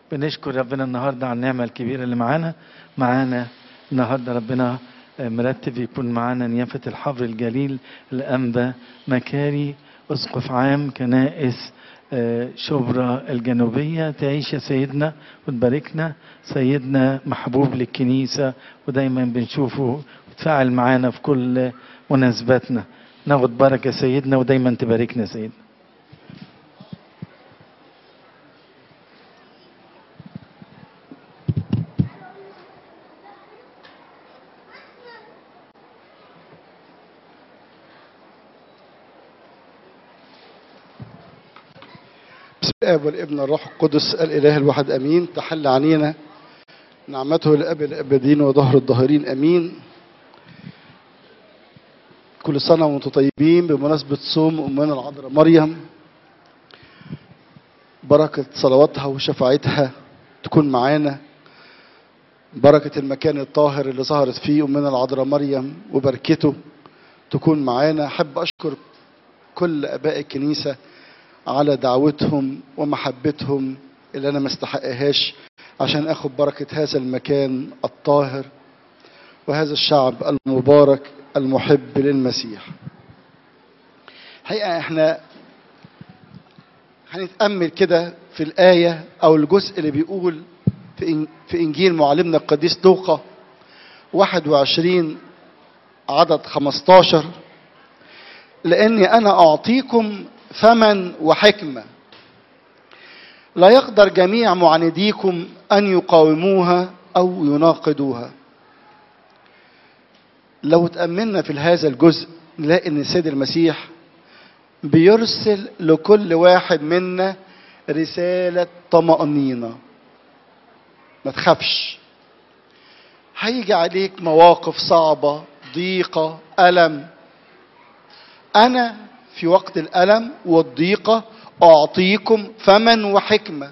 بنشكر ربنا النهارده على النعمه الكبيره اللي معانا معانا النهارده ربنا مرتب يكون معانا نيافه الحبر الجليل الانبا مكاري اسقف عام كنائس آه، شبرا الجنوبيه تعيش يا سيدنا وتباركنا سيدنا محبوب للكنيسه ودايما بنشوفه وتفاعل معانا في كل مناسباتنا ناخد بركه سيدنا ودايما تباركنا يا سيدنا بسم الاب والابن والروح القدس الاله الواحد امين تحل علينا نعمته الاب الابدين وظهر الظاهرين امين كل سنه وانتم طيبين بمناسبه صوم امنا العذراء مريم بركه صلواتها وشفاعتها تكون معانا بركه المكان الطاهر اللي ظهرت فيه امنا العذراء مريم وبركته تكون معانا احب اشكر كل اباء الكنيسه على دعوتهم ومحبتهم اللي انا ما استحقهاش عشان اخد بركه هذا المكان الطاهر وهذا الشعب المبارك المحب للمسيح. حقيقه احنا هنتامل كده في الايه او الجزء اللي بيقول في إن- في انجيل معلمنا القديس لوقا 21 عدد 15 لاني انا اعطيكم فما وحكمه لا يقدر جميع معانديكم ان يقاوموها او يناقضوها لو تاملنا في هذا الجزء نلاقي ان السيد المسيح بيرسل لكل واحد منا رساله طمانينه ما تخافش هيجي عليك مواقف صعبه ضيقه الم أنا في وقت الألم والضيقة أعطيكم فما وحكمة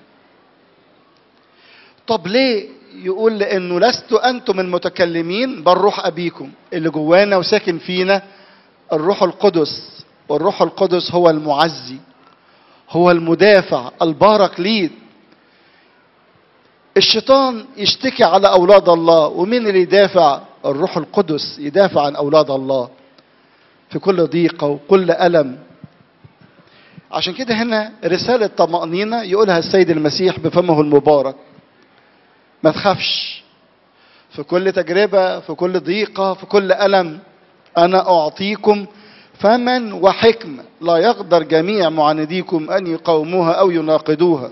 طب ليه يقول لأنه لست أنتم المتكلمين بل روح أبيكم اللي جوانا وساكن فينا الروح القدس والروح القدس هو المعزي هو المدافع الباركليت الشيطان يشتكي على أولاد الله ومين اللي يدافع الروح القدس يدافع عن أولاد الله في كل ضيقة وكل ألم عشان كده هنا رسالة طمأنينة يقولها السيد المسيح بفمه المبارك ما تخافش في كل تجربة في كل ضيقة في كل ألم أنا أعطيكم فما وحكمة لا يقدر جميع معانديكم أن يقاوموها أو يناقضوها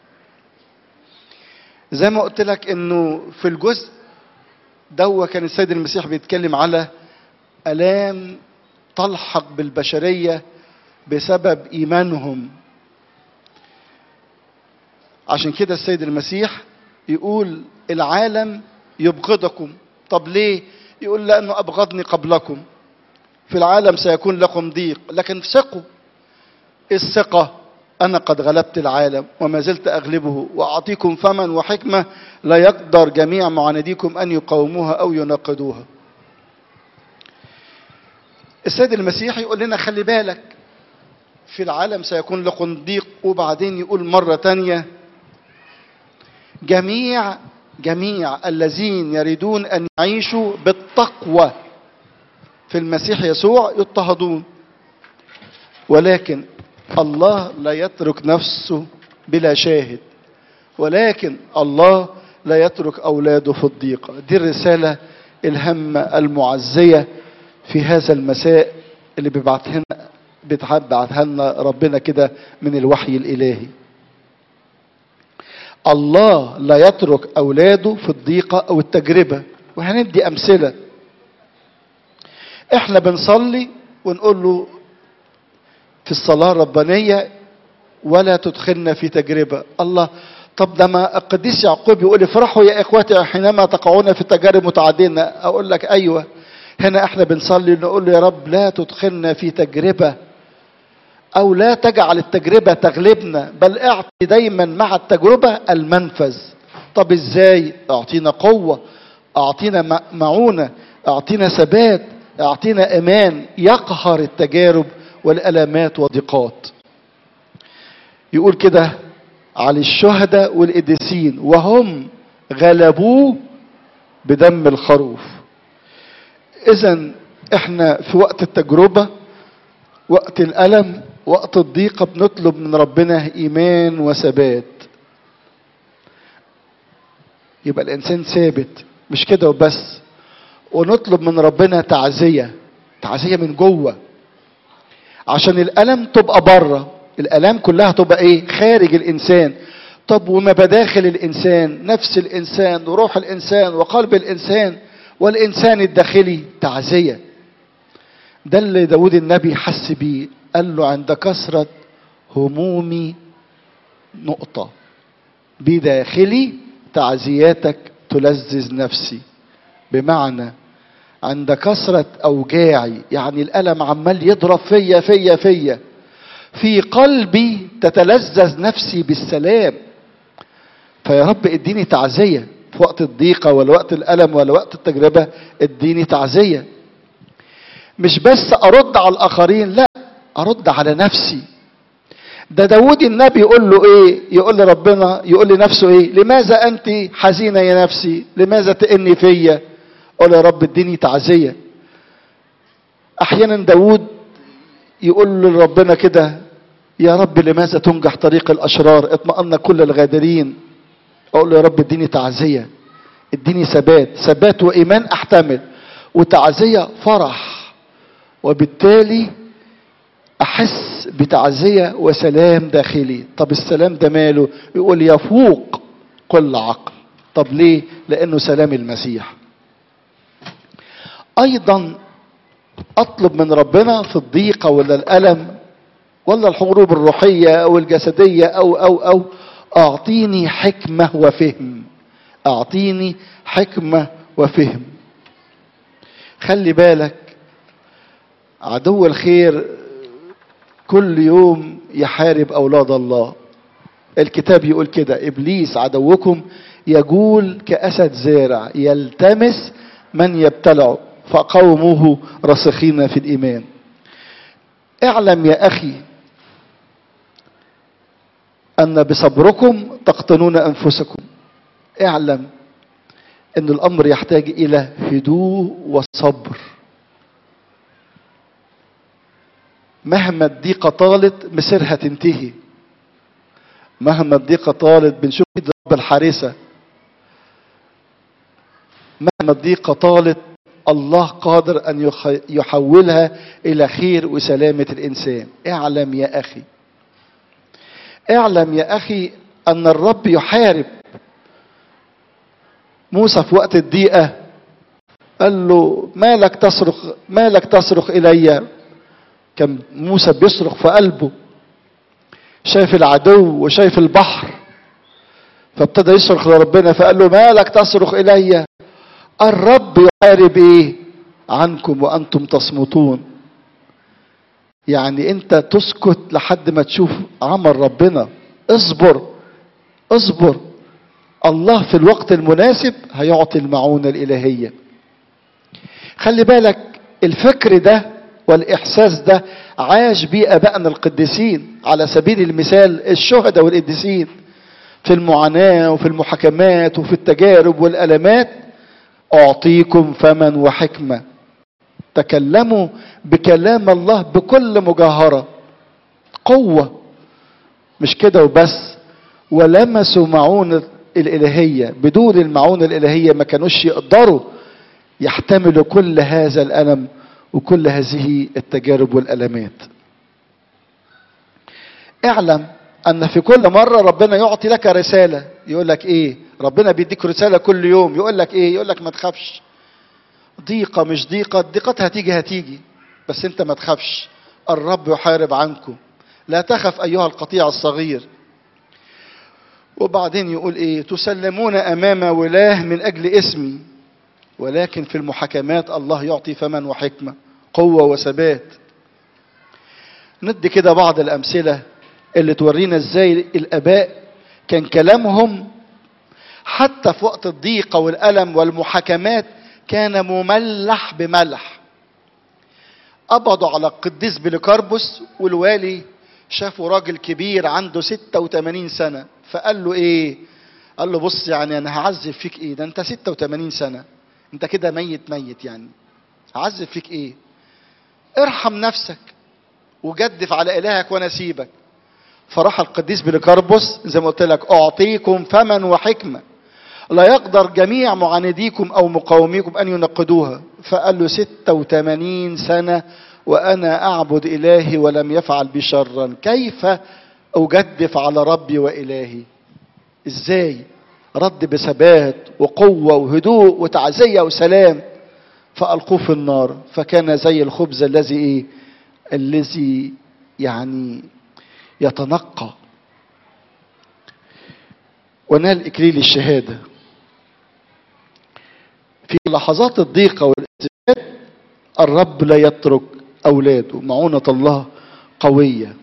زي ما قلت لك انه في الجزء دوا كان السيد المسيح بيتكلم على الام تلحق بالبشريه بسبب ايمانهم عشان كده السيد المسيح يقول العالم يبغضكم طب ليه يقول لانه ابغضني قبلكم في العالم سيكون لكم ضيق لكن ثقوا الثقه انا قد غلبت العالم وما زلت اغلبه واعطيكم فما وحكمه لا يقدر جميع معانديكم ان يقاوموها او يناقضوها السيد المسيح يقول لنا خلي بالك في العالم سيكون لكم ضيق وبعدين يقول مرة تانية جميع جميع الذين يريدون أن يعيشوا بالتقوى في المسيح يسوع يضطهدون ولكن الله لا يترك نفسه بلا شاهد ولكن الله لا يترك أولاده في الضيقة دي الرسالة الهامة المعزية في هذا المساء اللي بيبعتها لنا بيبعتها لنا ربنا كده من الوحي الإلهي الله لا يترك أولاده في الضيقة أو التجربة وهندي أمثلة احنا بنصلي ونقول له في الصلاة الربانية ولا تدخلنا في تجربة الله طب لما القديس يعقوب يقول افرحوا يا اخوتي حينما تقعون في تجارب متعددة اقول لك ايوه هنا احنا بنصلي نقول له يا رب لا تدخلنا في تجربة او لا تجعل التجربة تغلبنا بل اعطي دايما مع التجربة المنفذ طب ازاي اعطينا قوة اعطينا معونة اعطينا ثبات اعطينا ايمان يقهر التجارب والالامات والضيقات يقول كده على الشهداء والقديسين وهم غلبوه بدم الخروف اذا احنا في وقت التجربة وقت الألم وقت الضيقة بنطلب من ربنا إيمان وثبات يبقى الإنسان ثابت مش كده وبس ونطلب من ربنا تعزية تعزية من جوه عشان الألم تبقى بره الآلام كلها تبقى إيه خارج الإنسان طب وما بداخل الإنسان نفس الإنسان وروح الإنسان وقلب الإنسان والإنسان الداخلي تعزية ده اللي داود النبي حس بيه قال له عند كثرة همومي نقطة بداخلي تعزياتك تلذذ نفسي بمعنى عند كثرة أوجاعي يعني الألم عمال يضرب فيا فيا فيا في قلبي تتلذذ نفسي بالسلام فيا رب اديني تعزية في وقت الضيقة ولا وقت الألم ولا وقت التجربة اديني تعزية مش بس أرد على الآخرين لا أرد على نفسي ده داود النبي يقول له ايه يقول لربنا يقول لنفسه ايه لماذا انت حزينه يا نفسي لماذا تئني فيا قول يا رب اديني تعزيه احيانا داود يقول لربنا كده يا رب لماذا تنجح طريق الاشرار اطمأن كل الغادرين اقول له يا رب اديني تعزيه اديني ثبات ثبات وايمان احتمل وتعزيه فرح وبالتالي احس بتعزيه وسلام داخلي طب السلام ده ماله يقول يفوق كل عقل طب ليه لانه سلام المسيح ايضا اطلب من ربنا في الضيقه ولا الالم ولا الحروب الروحيه او الجسديه او او او اعطيني حكمه وفهم اعطيني حكمه وفهم خلي بالك عدو الخير كل يوم يحارب اولاد الله الكتاب يقول كده ابليس عدوكم يجول كاسد زارع يلتمس من يبتلعه فقومه راسخين في الايمان اعلم يا اخي ان بصبركم تقتنون انفسكم اعلم ان الامر يحتاج الى هدوء وصبر مهما الضيقه طالت مسيرها تنتهي مهما الضيقه طالت بنشوف رب الحارسه مهما الضيقه طالت الله قادر ان يحولها الى خير وسلامه الانسان اعلم يا اخي اعلم يا اخي ان الرب يحارب موسى في وقت الضيقه قال له مالك تصرخ مالك تصرخ الي كان موسى بيصرخ في قلبه شايف العدو وشايف البحر فابتدى يصرخ لربنا فقال له مالك تصرخ الي الرب يحارب ايه عنكم وانتم تصمتون يعني انت تسكت لحد ما تشوف عمل ربنا اصبر اصبر الله في الوقت المناسب هيعطي المعونة الإلهية خلي بالك الفكر ده والإحساس ده عاش بيه أبائنا القديسين على سبيل المثال الشهداء والقديسين في المعاناة وفي المحاكمات وفي التجارب والألمات أعطيكم فما وحكمة تكلموا بكلام الله بكل مجاهرة قوة مش كده وبس ولمسوا معونة الإلهية بدون المعونة الإلهية ما كانوش يقدروا يحتملوا كل هذا الألم وكل هذه التجارب والألمات اعلم أن في كل مرة ربنا يعطي لك رسالة يقول لك إيه ربنا بيديك رسالة كل يوم يقول لك إيه يقول لك ما تخافش ضيقة مش ضيقة الضيقات هتيجي هتيجي بس أنت ما تخافش الرب يحارب عنكم لا تخف أيها القطيع الصغير وبعدين يقول ايه تسلمون امام ولاه من اجل اسمي ولكن في المحاكمات الله يعطي فمن وحكمه قوه وثبات ندي كده بعض الامثله اللي تورينا ازاي الاباء كان كلامهم حتى في وقت الضيقه والالم والمحاكمات كان مملح بملح قبضوا على القديس بليكاربوس والوالي شافوا راجل كبير عنده 86 سنه فقال له ايه قال له بص يعني انا هعذب فيك ايه ده انت 86 سنه انت كده ميت ميت يعني هعذب فيك ايه ارحم نفسك وجدف على الهك وانا اسيبك فراح القديس بليكاربوس زي ما قلت لك اعطيكم فما وحكمه لا يقدر جميع معانديكم او مقاوميكم ان ينقدوها فقال له 86 سنه وانا اعبد الهي ولم يفعل بي شرا كيف اجدف على ربي والهي ازاي رد بثبات وقوه وهدوء وتعزيه وسلام فالقوه في النار فكان زي الخبز الذي ايه الذي يعني يتنقى ونال اكليل الشهاده في لحظات الضيقه والازمات الرب لا يترك اولاده معونه الله قويه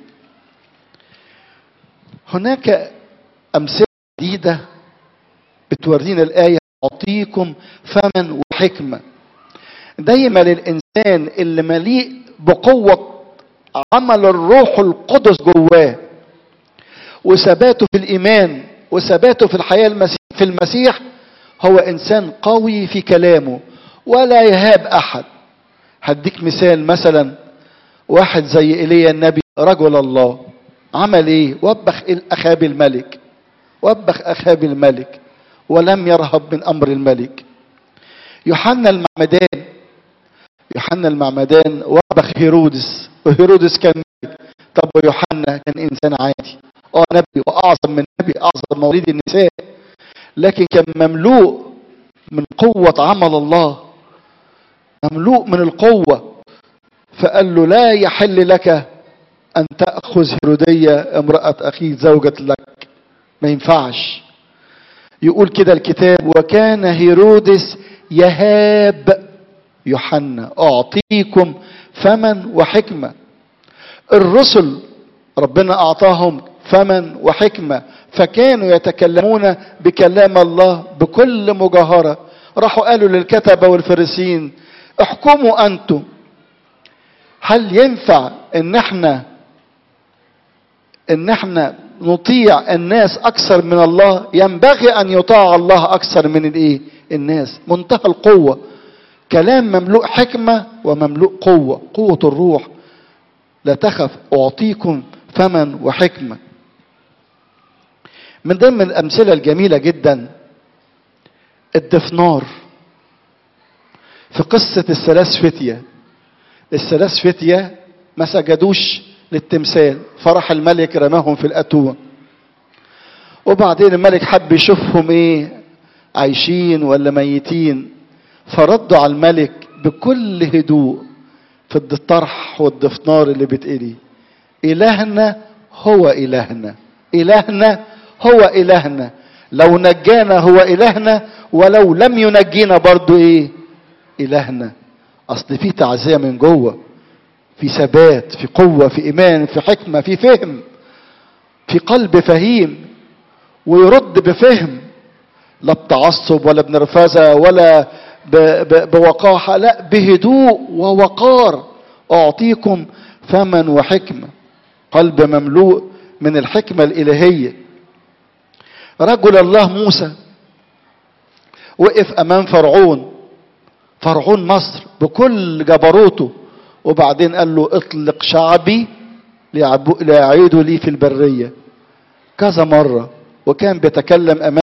هناك امثله جديده بتورينا الايه اعطيكم فما وحكمه دايما الانسان اللي مليء بقوه عمل الروح القدس جواه وثباته في الايمان وثباته في الحياه المسيح في المسيح هو انسان قوي في كلامه ولا يهاب احد هديك مثال مثلا واحد زي ايليا النبي رجل الله عمل ايه وبخ اخاب الملك وبخ اخاب الملك ولم يرهب من امر الملك يوحنا المعمدان يوحنا المعمدان وبخ هيرودس وهيرودس كان ملك طب ويوحنا كان انسان عادي اه نبي واعظم من نبي اعظم مواليد النساء لكن كان مملوء من قوة عمل الله مملوء من القوة فقال له لا يحل لك أن تأخذ هيرودية امرأة أخيك زوجة لك ما ينفعش يقول كده الكتاب وكان هيرودس يهاب يوحنا أعطيكم فما وحكمة الرسل ربنا أعطاهم فما وحكمة فكانوا يتكلمون بكلام الله بكل مجاهرة راحوا قالوا للكتبة والفريسين احكموا أنتم هل ينفع ان احنا ان احنا نطيع الناس اكثر من الله ينبغي ان يطاع الله اكثر من الايه الناس منتهى القوة كلام مملوء حكمة ومملوء قوة قوة الروح لا تخف اعطيكم فما وحكمه من ضمن الأمثلة الجميلة جدا الدفنار في قصة الثلاث فتية الثلاث فتية ما سجدوش للتمثال فرح الملك رماهم في الأتون وبعدين الملك حب يشوفهم ايه عايشين ولا ميتين فردوا على الملك بكل هدوء في الطرح والدفنار اللي بتقلي إلهنا هو إلهنا إلهنا هو إلهنا لو نجانا هو إلهنا ولو لم ينجينا برضو إيه إلهنا أصل في تعزية من جوه في ثبات في قوة في إيمان في حكمة في فهم في قلب فهيم ويرد بفهم لا بتعصب ولا بنرفزة ولا بوقاحة لا بهدوء ووقار أعطيكم فما وحكمة قلب مملوء من الحكمة الإلهية رجل الله موسى وقف امام فرعون فرعون مصر بكل جبروته وبعدين قال له اطلق شعبي ليعيدوا لي في البريه كذا مره وكان بيتكلم امام